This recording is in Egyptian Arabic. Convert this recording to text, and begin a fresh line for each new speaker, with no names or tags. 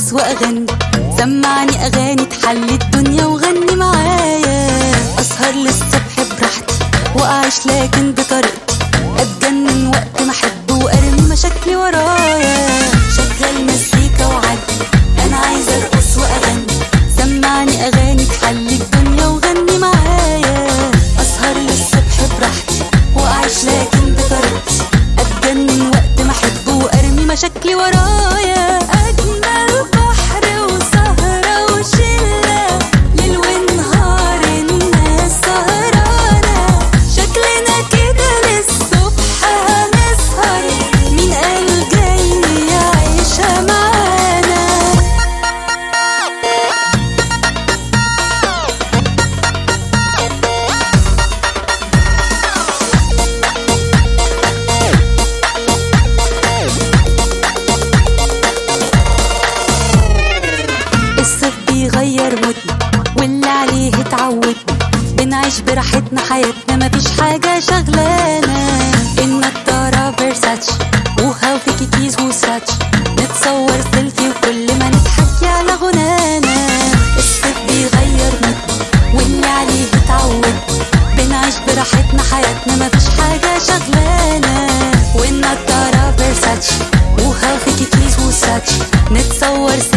ارقص واغني سمعني اغاني تحلي الدنيا وغني معايا اسهر للصبح براحتي واعيش لكن بطريقتي اتجنن وقت ما احب وارمي مشاكلي ورايا شغل مزيكا وعدي انا عايزه ارقص واغني سمعني اغاني تحلي الدنيا وغني معايا اسهر للصبح براحتي واعيش لكن بطريقتي اتجنن وقت ما احب وارمي مشاكلي ورايا اجمل بحر وسهره وشله ليل ونهار الناس سهرانه شكلنا كده للصبح هنسهر مين قال جاي يعيشها معانا الصيف بيغير مودنا واللي عليه اتعودنا بنعيش براحتنا حياتنا مفيش حاجة شغلانا النضارة فيرساتش وهاو في كيكيز وساتش نتصور سيلفي وكل ما نضحك على غنانا الصيف بيغير مودنا واللي عليه اتعودنا بنعيش براحتنا حياتنا مفيش حاجة شغلانا والنضارة فيرساتش وهاو في كيكيز وساتش نتصور سيلفي